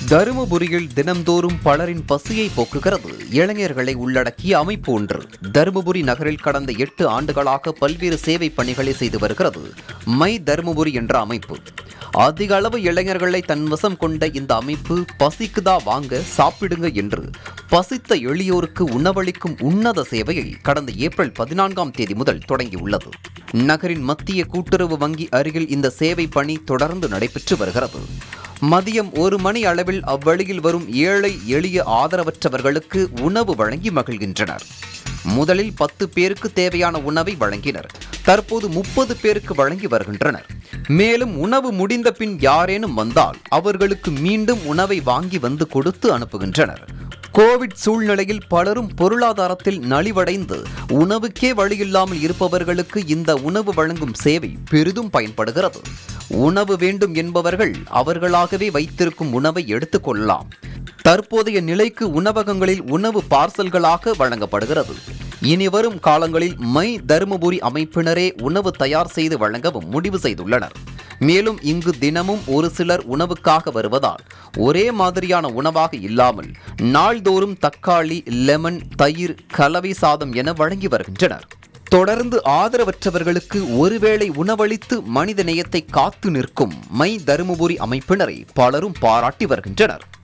தருமபுரியில் தினம்தோறும் பலரின் பசியை போக்குகிறது இளைஞர்களை உள்ளடக்கிய அமைப்பு ஒன்று தருமபுரி நகரில் கடந்த எட்டு ஆண்டுகளாக பல்வேறு சேவை பணிகளை செய்து வருகிறது மை தருமபுரி என்ற அமைப்பு அதிக அளவு இளைஞர்களை தன்வசம் கொண்ட இந்த அமைப்பு பசிக்குதா வாங்க சாப்பிடுங்க என்று பசித்த எளியோருக்கு உணவளிக்கும் உன்னத சேவையை கடந்த ஏப்ரல் பதினான்காம் தேதி முதல் தொடங்கியுள்ளது நகரின் மத்திய கூட்டுறவு வங்கி அருகில் இந்த சேவை பணி தொடர்ந்து நடைபெற்று வருகிறது மதியம் ஒரு மணி அளவில் அவ்வழியில் வரும் ஏழை எளிய ஆதரவற்றவர்களுக்கு உணவு வழங்கி மகிழ்கின்றனர் முதலில் பத்து பேருக்கு தேவையான உணவை வழங்கினர் தற்போது முப்பது பேருக்கு வழங்கி வருகின்றனர் மேலும் உணவு முடிந்த பின் யாரேனும் வந்தால் அவர்களுக்கு மீண்டும் உணவை வாங்கி வந்து கொடுத்து அனுப்புகின்றனர் கோவிட் சூழ்நிலையில் பலரும் பொருளாதாரத்தில் நலிவடைந்து உணவுக்கே வழியில்லாமல் இருப்பவர்களுக்கு இந்த உணவு வழங்கும் சேவை பெரிதும் பயன்படுகிறது உணவு வேண்டும் என்பவர்கள் அவர்களாகவே வைத்திருக்கும் உணவை எடுத்துக்கொள்ளலாம் தற்போதைய நிலைக்கு உணவகங்களில் உணவு பார்சல்களாக வழங்கப்படுகிறது இனி வரும் காலங்களில் மை தருமபுரி அமைப்பினரே உணவு தயார் செய்து வழங்கவும் முடிவு செய்துள்ளனர் மேலும் இங்கு தினமும் ஒரு சிலர் உணவுக்காக வருவதால் ஒரே மாதிரியான உணவாக இல்லாமல் நாள்தோறும் தக்காளி லெமன் தயிர் கலவை சாதம் என வழங்கி வருகின்றனர் தொடர்ந்து ஆதரவற்றவர்களுக்கு ஒருவேளை உணவளித்து மனித நேயத்தை காத்து நிற்கும் மை தருமபுரி அமைப்பினரை பலரும் பாராட்டி வருகின்றனர்